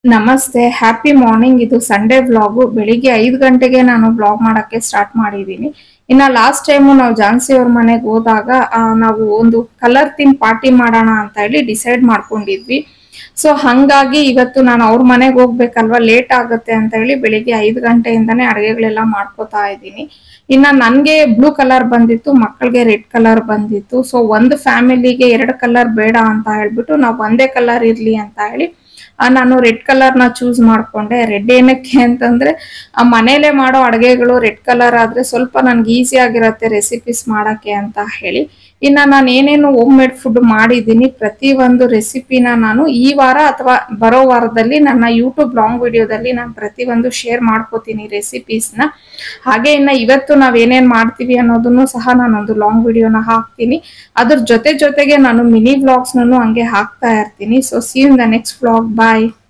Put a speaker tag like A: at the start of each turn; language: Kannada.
A: ನಮಸ್ತೆ ಹ್ಯಾಪಿ ಮಾರ್ನಿಂಗ್ ಇದು ಸಂಡೇ ವ್ಲಾಗು ಬೆಳಿಗ್ಗೆ ಐದು ಗಂಟೆಗೆ ನಾನು ವ್ಲಾಗ್ ಮಾಡಕ್ಕೆ ಸ್ಟಾರ್ಟ್ ಮಾಡಿದ್ದೀನಿ ಇನ್ನ ಲಾಸ್ಟ್ ಟೈಮು ನಾವು ಜಾನ್ಸಿ ಅವ್ರ ಮನೆಗೆ ಹೋದಾಗ ಆ, ನಾವು ಒಂದು ಕಲರ್ ಥೀಮ್ ಪಾರ್ಟಿ ಮಾಡೋಣ ಅಂತ ಹೇಳಿ ಡಿಸೈಡ್ ಮಾಡ್ಕೊಂಡಿದ್ವಿ ಸೊ ಹಂಗಾಗಿ ಇವತ್ತು ನಾನು ಅವ್ರ ಮನೆಗೆ ಹೋಗ್ಬೇಕಲ್ವಾ ಲೇಟ್ ಆಗುತ್ತೆ ಅಂತ ಹೇಳಿ ಬೆಳಿಗ್ಗೆ ಐದು ಗಂಟೆಯಿಂದಾನೇ ಅಡುಗೆಗಳೆಲ್ಲ ಮಾಡ್ಕೋತಾ ಇದ್ದೀನಿ ಇನ್ನ ನನ್ಗೆ ಬ್ಲೂ ಕಲರ್ ಬಂದಿತ್ತು ಮಕ್ಕಳಿಗೆ ರೆಡ್ ಕಲರ್ ಬಂದಿತ್ತು ಸೊ ಒಂದು ಫ್ಯಾಮಿಲಿಗೆ ಎರಡು ಕಲರ್ ಬೇಡ ಅಂತ ಹೇಳ್ಬಿಟ್ಟು ನಾವು ಒಂದೇ ಕಲರ್ ಇರ್ಲಿ ಅಂತ ಹೇಳಿ ಆ, ನಾನು ರೆಡ್ ಕಲರ್ ನ ಚೂಸ್ ಮಾಡ್ಕೊಂಡೆ ರೆಡ್ ಏನಕ್ಕೆ ಅಂತಂದ್ರೆ ಆ ಮನೇಲೆ ಮಾಡೋ ಅಡುಗೆಗಳು ರೆಡ್ ಕಲರ್ ಆದ್ರೆ ಸ್ವಲ್ಪ ನನ್ಗೆ ಈಸಿ ಆಗಿರತ್ತೆ ರೆಸಿಪೀಸ್ ಮಾಡಕ್ಕೆ ಅಂತ ಹೇಳಿ ಇನ್ನ ನಾನು ಏನೇನು ಹೋಮ್ ಮೇಡ್ ಫುಡ್ ಮಾಡಿದ್ದೀನಿ ಪ್ರತಿ ಒಂದು ರೆಸಿಪಿನ ನಾನು ಈ ವಾರ ಅಥವಾ ಬರೋ ವಾರದಲ್ಲಿ ನನ್ನ ಯೂಟ್ಯೂಬ್ ಲಾಂಗ್ ವಿಡಿಯೋದಲ್ಲಿ ನಾನು ಪ್ರತಿ ಒಂದು ಶೇರ್ ಮಾಡ್ಕೋತೀನಿ ರೆಸಿಪೀಸ್ನ ಹಾಗೆ ಇನ್ನ ಇವತ್ತು ನಾವ್ ಏನೇನ್ ಮಾಡ್ತೀವಿ ಅನ್ನೋದನ್ನು ಸಹ ನಾನೊಂದು ಲಾಂಗ್ ವಿಡಿಯೋನ ಹಾಕ್ತೀನಿ ಅದ್ರ ಜೊತೆ ಜೊತೆಗೆ ನಾನು ಮಿನಿ ವ್ಲಾಗ್ಸ್ನೂ ಹಂಗೆ ಹಾಕ್ತಾ ಇರ್ತೀನಿ so see in the next vlog bye